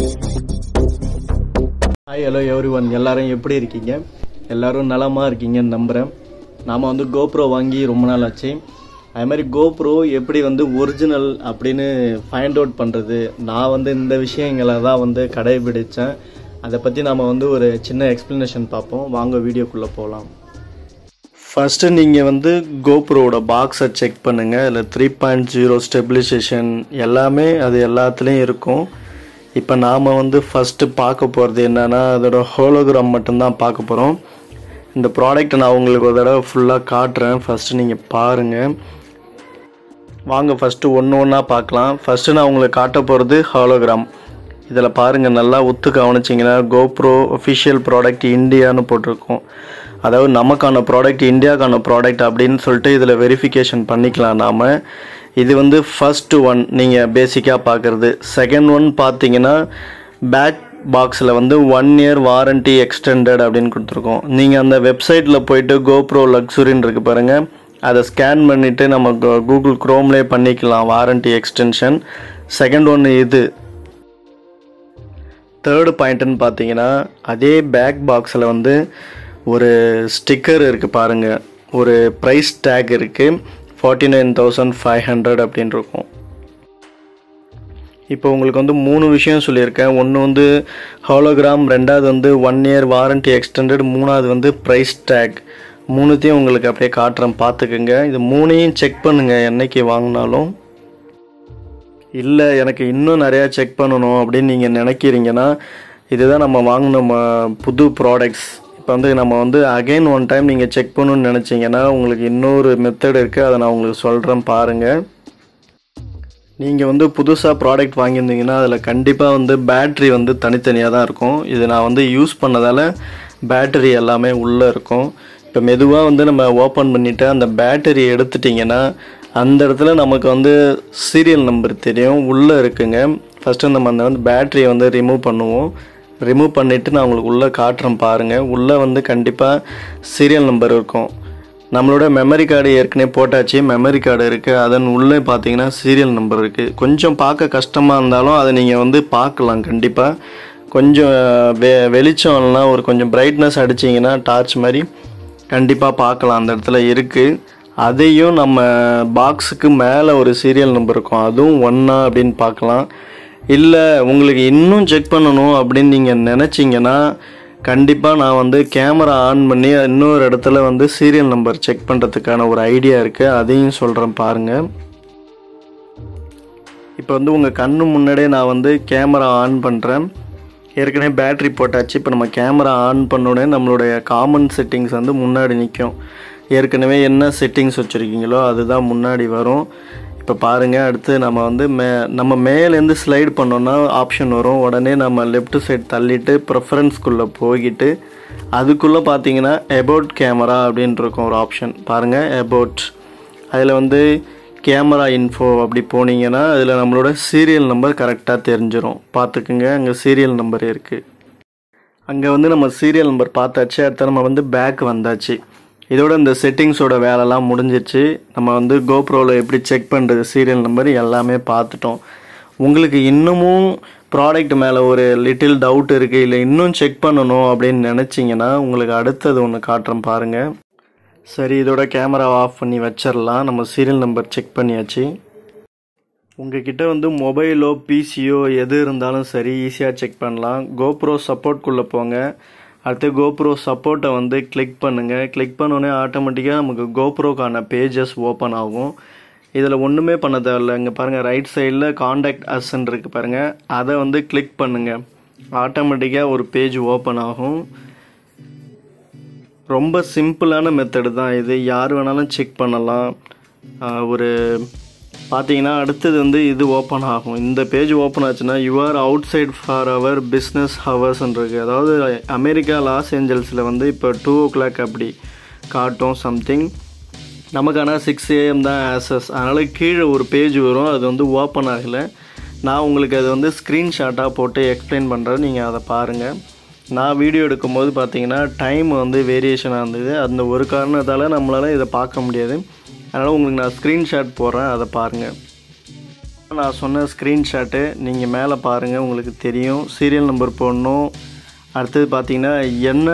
hi hello every one எல்லாரும் எப்படி இருக்கீங்க எல்லாரும் நலமாக இருக்கீங்கன்னு நம்புகிறேன் நாம் வந்து கோப்ரோ வாங்கி ரொம்ப நாள் ஆச்சு அது மாதிரி கோப்ரோ எப்படி வந்து ஒரிஜினல் அப்படின்னு ஃபைண்ட் அவுட் பண்ணுறது நான் வந்து இந்த விஷயங்களை தான் வந்து கடைபிடித்தேன் அதை பற்றி நாம் வந்து ஒரு சின்ன எக்ஸ்ப்ளனேஷன் பார்ப்போம் வாங்க வீடியோக்குள்ளே போகலாம் ஃபஸ்ட்டு நீங்கள் வந்து கோப்ரோவோட பாக்ஸை செக் பண்ணுங்கள் அதில் த்ரீ பாயிண்ட் ஜீரோ ஸ்டெபிலைசேஷன் எல்லாமே அது எல்லாத்துலேயும் இருக்கும் இப்போ நாம் வந்து ஃபஸ்ட்டு பார்க்க போகிறது என்னென்னா அதோட ஹோலோகிராம் மட்டும்தான் பார்க்க போகிறோம் இந்த ப்ராடக்ட்டை நான் உங்களுக்கு ஒரு தடவை ஃபுல்லாக காட்டுறேன் ஃபஸ்ட்டு நீங்கள் பாருங்கள் வாங்க ஃபஸ்ட்டு ஒன்று ஒன்றா பார்க்கலாம் ஃபஸ்ட்டு நான் உங்களுக்கு காட்ட போகிறது ஹாலோகிராம் இதில் பாருங்கள் நல்லா உத்து கவனிச்சிங்கன்னா கோப்ரோ ஒஃபிஷியல் ப்ராடக்ட் இந்தியான்னு போட்டிருக்கோம் அதாவது நமக்கான ப்ராடக்ட் இந்தியாக்கான ப்ராடக்ட் அப்படின்னு சொல்லிட்டு இதில் வெரிஃபிகேஷன் பண்ணிக்கலாம் நாம் இது வந்து ஃபஸ்ட்டு ஒன் நீங்கள் பேசிக்காக பார்க்குறது செகண்ட் ஒன் பார்த்தீங்கன்னா பேக் பாக்ஸில் வந்து ஒன் இயர் வாரண்ட்டி எக்ஸ்டெண்டட் அப்படின்னு கொடுத்துருக்கோம் நீங்கள் அந்த வெப்சைட்டில் போயிட்டு கோப்ரோ லக்ஸுரின்னு இருக்கு பாருங்கள் அதை ஸ்கேன் பண்ணிவிட்டு நம்ம கூகுள் க்ரோம்லேயே பண்ணிக்கலாம் வாரண்ட்டி எக்ஸ்டென்ஷன் செகண்ட் ஒன்று இது தேர்டு பாயிண்ட்டுன்னு பார்த்தீங்கன்னா அதே பேக் பாக்ஸில் வந்து ஒரு ஸ்டிக்கர் இருக்குது பாருங்கள் ஒரு ப்ரைஸ் டேக் இருக்குது forty nine thousand five hundred அப்படின்னு இருக்கும் இப்போ உங்களுக்கு வந்து மூணு விஷயம் சொல்லியிருக்கேன் ஒன்று வந்து ஹாலோகிராம் ரெண்டாவது வந்து ஒன் இயர் வாரண்ட்டி எக்ஸ்டெண்டட் மூணாவது வந்து ப்ரைஸ் டேக் மூணுத்தையும் உங்களுக்கு அப்படியே காட்டுறேன் பார்த்துக்குங்க இது மூணையும் செக் பண்ணுங்கள் என்னைக்கு வாங்கினாலும் இல்லை எனக்கு இன்னும் நிறையா செக் பண்ணணும் அப்படின்னு நீங்கள் நினைக்கிறீங்கன்னா இதுதான் நம்ம வாங்கின ம- புது ப்ராடக்ட்ஸ் இப்போ வந்து நம்ம வந்து அகைன் ஒன் டைம் நீங்கள் செக் பண்ணணும்னு நினச்சிங்கன்னா உங்களுக்கு இன்னொரு மெத்தட் இருக்குது அதை நான் உங்களுக்கு சொல்கிறேன் பாருங்கள் நீங்கள் வந்து புதுசாக ப்ராடக்ட் வாங்கியிருந்தீங்கன்னா அதில் கண்டிப்பாக வந்து பேட்ரி வந்து தனித்தனியாக தான் இருக்கும் இது நான் வந்து யூஸ் பண்ணதால் பேட்டரி எல்லாமே உள்ளே இருக்கும் இப்போ மெதுவாக வந்து நம்ம ஓப்பன் பண்ணிவிட்டு அந்த பேட்டரி எடுத்துட்டிங்கன்னா அந்த இடத்துல நமக்கு வந்து சீரியல் நம்பர் தெரியும் உள்ளே இருக்குங்க ஃபஸ்ட்டு நம்ம அந்த வந்து பேட்டரியை வந்து ரிமூவ் பண்ணுவோம் ரிமூவ் பண்ணிவிட்டு நான் உங்களுக்கு உள்ளே காட்டுறேன் பாருங்கள் உள்ளே வந்து கண்டிப்பாக சீரியல் நம்பர் இருக்கும் நம்மளோட மெமரி கார்டு ஏற்கனவே போட்டாச்சு மெமரி கார்டு இருக்குது அதன் உள்ளே பார்த்தீங்கன்னா சீரியல் நம்பர் இருக்குது கொஞ்சம் பார்க்க கஷ்டமாக இருந்தாலும் அதை நீங்கள் வந்து பார்க்கலாம் கண்டிப்பாக கொஞ்சம் வெ வெளிச்சம்லாம் ஒரு கொஞ்சம் பிரைட்னஸ் அடிச்சிங்கன்னா டார்ச் மாதிரி கண்டிப்பாக பார்க்கலாம் அந்த இடத்துல இருக்குது அதையும் நம்ம பாக்ஸுக்கு மேலே ஒரு சீரியல் நம்பர் இருக்கும் அதுவும் ஒன்றா அப்படின்னு பார்க்கலாம் இல்லை உங்களுக்கு இன்னும் செக் பண்ணணும் அப்படின்னு நீங்கள் நினச்சிங்கன்னா கண்டிப்பாக நான் வந்து கேமரா ஆன் பண்ணி இன்னொரு இடத்துல வந்து சீரியல் நம்பர் செக் பண்ணுறதுக்கான ஒரு ஐடியா இருக்குது அதையும் சொல்கிறேன் பாருங்கள் இப்போ வந்து உங்கள் கண்ணு முன்னாடியே நான் வந்து கேமரா ஆன் பண்ணுறேன் ஏற்கனவே பேட்டரி போட்டாச்சு இப்போ நம்ம கேமரா ஆன் பண்ணோடனே நம்மளுடைய காமன் செட்டிங்ஸ் வந்து முன்னாடி நிற்கும் ஏற்கனவே என்ன செட்டிங்ஸ் வச்சுருக்கீங்களோ அதுதான் முன்னாடி வரும் இப்போ பாருங்கள் அடுத்து நம்ம வந்து மே நம்ம மேலேருந்து ஸ்லைடு பண்ணோன்னா ஆப்ஷன் வரும் உடனே நம்ம லெஃப்ட் சைடு தள்ளிட்டு ப்ரெஃபரன்ஸ்குள்ளே போய்கிட்டு அதுக்குள்ளே பார்த்தீங்கன்னா எபோட் கேமரா அப்படின்னு இருக்கும் ஒரு ஆப்ஷன் பாருங்கள் எபோட் அதில் வந்து கேமரா இன்ஃபோ அப்படி போனீங்கன்னா அதில் நம்மளோட சீரியல் நம்பர் கரெக்டாக தெரிஞ்சிரும் பார்த்துக்குங்க அங்கே சீரியல் நம்பர் இருக்குது அங்கே வந்து நம்ம சீரியல் நம்பர் பார்த்தாச்சு அடுத்து நம்ம வந்து பேக் வந்தாச்சு இதோட இந்த செட்டிங்ஸோட வேலைலாம் முடிஞ்சிச்சு நம்ம வந்து கோப்ரோவில் எப்படி செக் பண்ணுறது சீரியல் நம்பர் எல்லாமே பார்த்துட்டோம் உங்களுக்கு இன்னமும் ப்ராடக்ட் மேலே ஒரு லிட்டில் டவுட் இருக்குது இல்லை இன்னும் செக் பண்ணணும் அப்படின்னு நினச்சிங்கன்னா உங்களுக்கு அடுத்தது ஒன்று காட்டுறேன் பாருங்கள் சரி இதோட கேமரா ஆஃப் பண்ணி வச்சிடலாம் நம்ம சீரியல் நம்பர் செக் பண்ணியாச்சு உங்ககிட்ட வந்து மொபைலோ பிசியோ எது இருந்தாலும் சரி ஈஸியாக செக் பண்ணலாம் கோப்ரோ சப்போர்ட்குள்ளே போங்க அடுத்து கோப்ரோ சப்போர்ட்டை வந்து கிளிக் பண்ணுங்கள் கிளிக் பண்ணோடனே ஆட்டோமேட்டிக்காக நமக்கு கோப்ரோக்கான பேஜஸ் ஓப்பன் ஆகும் இதில் ஒன்றுமே பண்ண தேவையில்ல இங்கே பாருங்கள் ரைட் சைடில் காண்டாக்ட் அஸ்ன்னு இருக்குது பாருங்கள் அதை வந்து கிளிக் பண்ணுங்கள் ஆட்டோமேட்டிக்காக ஒரு பேஜ் ஓப்பன் ஆகும் ரொம்ப சிம்பிளான மெத்தடு தான் இது யார் வேணாலும் செக் பண்ணலாம் ஆஹ் ஒரு பார்த்தீங்கன்னா அடுத்தது வந்து இது ஓப்பன் ஆகும் இந்த பேஜ் ஓப்பன் ஆச்சுன்னா you are outside for our business ஹவர்ஸ்ன்றது அதாவது அமெரிக்கா லாஸ் ஏஞ்சல்ஸில் வந்து இப்போ டூ ஓ கிளாக் அப்படி காட்டும் சம்திங் நமக்கு ஆனால் சிக்ஸ் ஏஎம் தான் ஆசஸ் அதனால் கீழே ஒரு பேஜ் வரும் அது வந்து ஓப்பன் ஆகலை நான் உங்களுக்கு அது வந்து ஸ்க்ரீன்ஷாட்டாக போட்டு எக்ஸ்பிளைன் பண்ணுறேன் நீங்கள் அதை பாருங்கள் நான் வீடியோ எடுக்கும்போது பார்த்தீங்கன்னா டைம் வந்து வேரியேஷனாக இருந்தது அந்த ஒரு காரணத்தால் நம்மளால் இதை பார்க்க முடியாது அதனால் உங்களுக்கு நான் ஸ்க்ரீன்ஷாட் போடுறேன் அதை பாருங்கள் நான் சொன்ன ஸ்க்ரீன்ஷாட்டு நீங்கள் மேலே பாருங்கள் உங்களுக்கு தெரியும் சீரியல் நம்பர் போடணும் அடுத்தது பார்த்தீங்கன்னா என்ன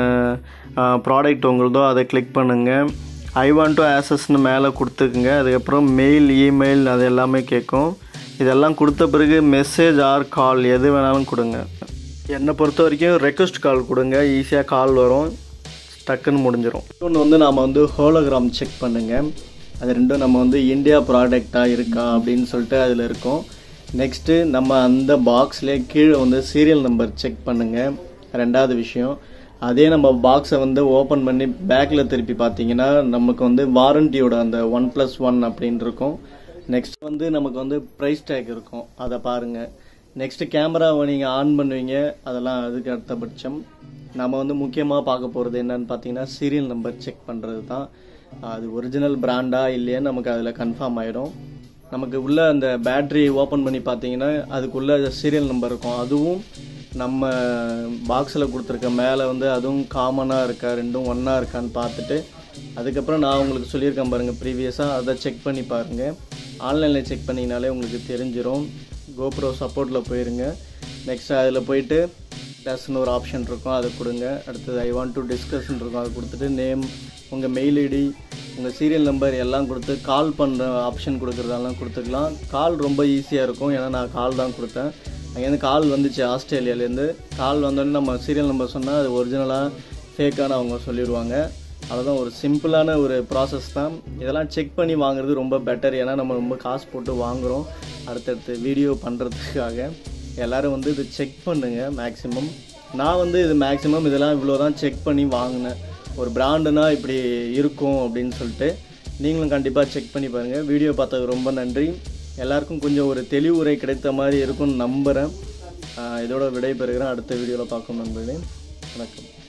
ப்ராடக்ட் உங்களுதோ அதை கிளிக் பண்ணுங்கள் ஐ வாண்ட் டு ஆசஸ்னு மேலே கொடுத்துக்குங்க அதுக்கப்புறம் மெயில் இமெயில் அது எல்லாமே கேட்கும் இதெல்லாம் கொடுத்த பிறகு மெசேஜ் ஆர் கால் எது வேணாலும் கொடுங்க என்னை பொறுத்த வரைக்கும் ரெக்வஸ்ட் கால் கொடுங்க ஈஸியாக கால் வரும் டக்குன்னு முடிஞ்சிடும் இன்னொன்று வந்து நாம் வந்து ஹோலோகிராம் செக் பண்ணுங்கள் அது ரெண்டும் நம்ம வந்து இந்தியா ப்ராடக்டாக இருக்கா அப்படின்னு சொல்லிட்டு அதில் இருக்கும் நெக்ஸ்ட்டு நம்ம அந்த பாக்ஸ்லேயே கீழே வந்து சீரியல் நம்பர் செக் பண்ணுங்கள் ரெண்டாவது விஷயம் அதே நம்ம பாக்ஸை வந்து ஓப்பன் பண்ணி பேக்கில் திருப்பி பார்த்தீங்கன்னா நமக்கு வந்து வாரண்டியோட அந்த ஒன் ப்ளஸ் ஒன் அப்படின்னு இருக்கும் நெக்ஸ்ட் வந்து நமக்கு வந்து ப்ரைஸ் டேக் இருக்கும் அதை பாருங்கள் நெக்ஸ்ட்டு கேமராவை நீங்கள் ஆன் பண்ணுவீங்க அதெல்லாம் அதுக்கு அடுத்தபட்சம் நம்ம வந்து முக்கியமாக பார்க்க போகிறது என்னன்னு பார்த்தீங்கன்னா சீரியல் நம்பர் செக் பண்ணுறது தான் அது ஒரிஜினல் பிராண்டா இல்லையான்னு நமக்கு அதில் கன்ஃபார்ம் ஆகிடும் நமக்கு உள்ள அந்த பேட்ரி ஓப்பன் பண்ணி பார்த்தீங்கன்னா அதுக்குள்ள சீரியல் நம்பர் இருக்கும் அதுவும் நம்ம பாக்ஸில் கொடுத்துருக்க மேலே வந்து அதுவும் காமனாக இருக்கா ரெண்டும் ஒன்றா இருக்கான்னு பார்த்துட்டு அதுக்கப்புறம் நான் உங்களுக்கு சொல்லியிருக்கேன் பாருங்கள் ப்ரீவியஸாக அதை செக் பண்ணி பாருங்கள் ஆன்லைனில் செக் பண்ணிங்கனாலே உங்களுக்கு தெரிஞ்சிடும் கோப்ரோ சப்போர்ட்டில் போயிருங்க நெக்ஸ்ட் அதில் போயிட்டு டஸ்ன்னு ஒரு ஆப்ஷன் இருக்கும் அதை கொடுங்க அடுத்தது ஐ வாண்ட் டு டிஸ்கஸ்ன்னு இருக்கும் அதை கொடுத்துட்டு நேம் உங்கள் மெயில் ஐடி உங்கள் சீரியல் நம்பர் எல்லாம் கொடுத்து கால் பண்ணுற ஆப்ஷன் கொடுக்குறதெல்லாம் கொடுத்துக்கலாம் கால் ரொம்ப ஈஸியாக இருக்கும் ஏன்னா நான் கால் தான் கொடுத்தேன் அங்கேருந்து கால் வந்துச்சு ஆஸ்திரேலியாலேருந்து கால் வந்தோடனே நம்ம சீரியல் நம்பர் சொன்னால் அது ஒரிஜினலாக ஃபேக்கான அவங்க சொல்லிடுவாங்க அதுதான் ஒரு சிம்பிளான ஒரு ப்ராசஸ் தான் இதெல்லாம் செக் பண்ணி வாங்குறது ரொம்ப பெட்டர் ஏன்னா நம்ம ரொம்ப காசு போட்டு வாங்குகிறோம் அடுத்தடுத்து வீடியோ பண்ணுறதுக்காக எல்லோரும் வந்து இது செக் பண்ணுங்கள் மேக்ஸிமம் நான் வந்து இது மேக்ஸிமம் இதெல்லாம் இவ்வளோ தான் செக் பண்ணி வாங்கினேன் ஒரு பிராண்டுனா இப்படி இருக்கும் அப்படின்னு சொல்லிட்டு நீங்களும் கண்டிப்பாக செக் பண்ணி பாருங்கள் வீடியோ பார்த்ததுக்கு ரொம்ப நன்றி எல்லாருக்கும் கொஞ்சம் ஒரு தெளிவுரை கிடைத்த மாதிரி இருக்கும்னு நம்புகிறேன் ஆஹ் இதோட விடைபெறுகிறேன் அடுத்த வீடியோவில் பார்க்கணும் நண்பர்களே வணக்கம்